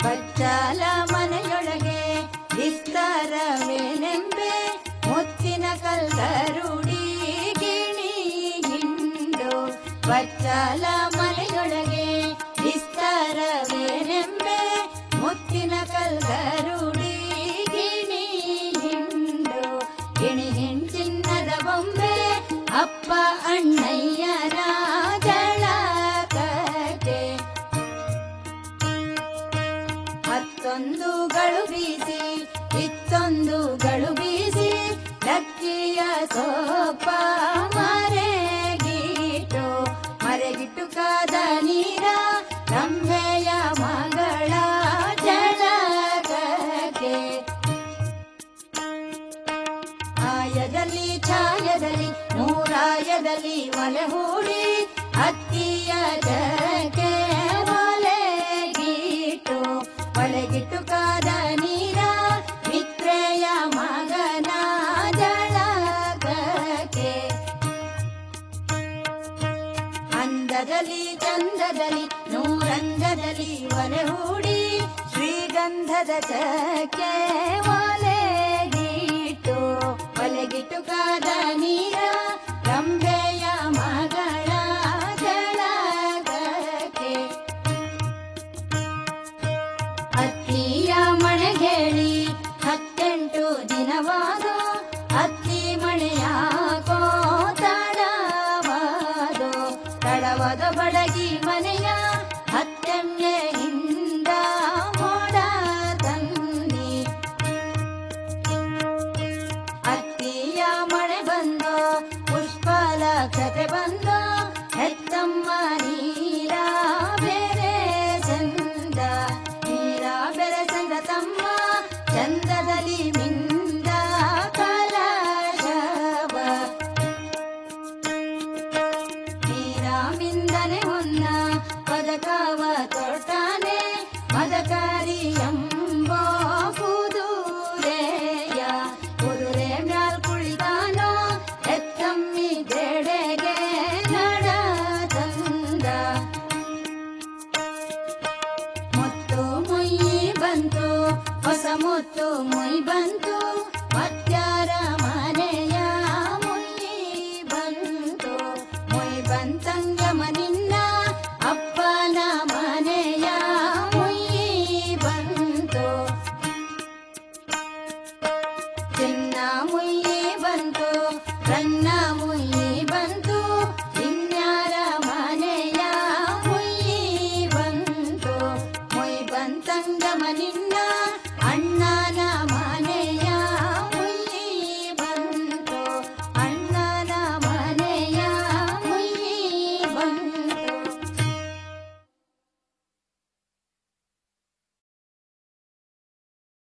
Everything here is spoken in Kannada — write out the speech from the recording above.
ಬಚ್ಚಾಲ ಮನೆಯೊಳಗೆ ವಿಸ್ತಾರವೇನೆಂಬೆ ಮುತ್ತಿನ ಕಲ್ಗರುಡಿ ಗಿಣಿ ಹಿಂಡು ಬಚ್ಚಾಲ ಮನೆಯೊಳಗೆ ವಿಸ್ತಾರವೇನೆಂಬೆ ಮುತ್ತಿನ ಕಲ್ಗರುಡಿ ಗಿಣಿ ಹಿಂಡು ಗಿಣಿ ಚಿನ್ನದ ಬೊಂಬೆ ಅಪ್ಪ ಅಣ್ಣಯ್ಯನ ಜಳಕಕ್ಕೆ ಮತ್ತೊಂದುಗಳು ಬೀಸಿ ಇತ್ತೊಂದುಗಳು ಬೀಸಿ ಲಕ್ಕಿಯ ಸೋಪ ಮರೆಗಿಟ್ಟು ಮರೆಗಿಟ್ಟು ಕಾದ ನೀರ ರಂಭೆಯ ಮಗಳ ಜಳಕಕ್ಕೆ ಆಯದಲ್ಲಿ ಛಾಯದಲ್ಲಿ ನೂರಾಯದಲ್ಲಿ ಒಲೆ ಹೂಡಿ ಅತ್ತಿಯ ಜಕ್ಕೆ ಒಲೆಗಿಟ್ಟು ಒಲೆಗಿಟ್ಟು ಕಾದ ನೀರ ಮಿತ್ರೆಯ ಮಗನ ಜಳಕಕ್ಕೆ ಅಂದದಲ್ಲಿ ಚಂದದಲ್ಲಿ ನೂರಂದದಲ್ಲಿ ಒಲೆ ಹೂಡಿ ಶ್ರೀಗಂಧದ ಚಕ್ಕೆ ಒಲೆಗಿಟ್ಟು ಒಲೆಗಿಟ್ಟು ಕಾದ ನೀರ ರಂಭೆಯ ಮಗಳ ಜಳಗಕ್ಕೆ ಅತ್ತಿಯ ಮಣೆಗೇಳಿ ಹತ್ತೆಂಟು ದಿನವಾದೋ ಅತ್ತಿ ಮಣೆಯಾಕೋ ತಡವಾದೋ ತಡವಾದ ಬಡಗಿ ಮನೆಯ ಹತ್ತೆಮ್ಮೆಯಿಂದ ಮೋಡ ತಂದಿ ಅತ್ತಿಯ ಮಳೆ ಬಂದೋ ಪುಷ್ಪಲಕ್ಷತೆ ಬಂದೋ ಹೆತ್ತಮ್ಮ ನೀರ ಬೇರೆ ಚಂದ ನೀರ ಬೇರೆ ಚಂದ ತಮ್ಮ ಚಂದದಲ್ಲಿ ಮಿಂದ ಕಲಶವ ನೀರ ಮಿಂದನೆ ಹೊನ್ನ ಪದಕವ ತೊಟ್ಟಾನೆ ಮದಕಾರಿ ಎಂಬೋ ಕುದುರೆಯ ಕುದುರೆ ಮ್ಯಾಲ್ ಕುಳಿತಾನೋ ಹೆತ್ತಮ್ಮಿ ಜಡೆಗೆ ನಡ ತಂದ ಮುತ್ತು ಮುಯ್ಯಿ ಬಂತು ಹೊಸ ಮುತ್ತು ಮುಯ್ ಬಂತು ಮತ್ಯಾರ ಮನೆಯ ಮುಯ್ಯಿ ಬಂತು ಮುಯ್ ಬಂತಂಗಮ ನಿನ್ನ ಅಪ್ಪನ ಮನೆಯ ಮುಯ್ಯಿ ಬಂತು ಚಿನ್ನ ಮುಯ್ಯಿ ಬಂತು ರನ್ನ ಮುಯ್ಯಿ ಬಂತು ಇನ್ಯಾರ ಮನೆಯ ಮುಯ್ಯಿ ಬಂತು ಮುಯ್ ಬಂತಂಗಮ ನಿನ್ನ ಅಣ್ಣ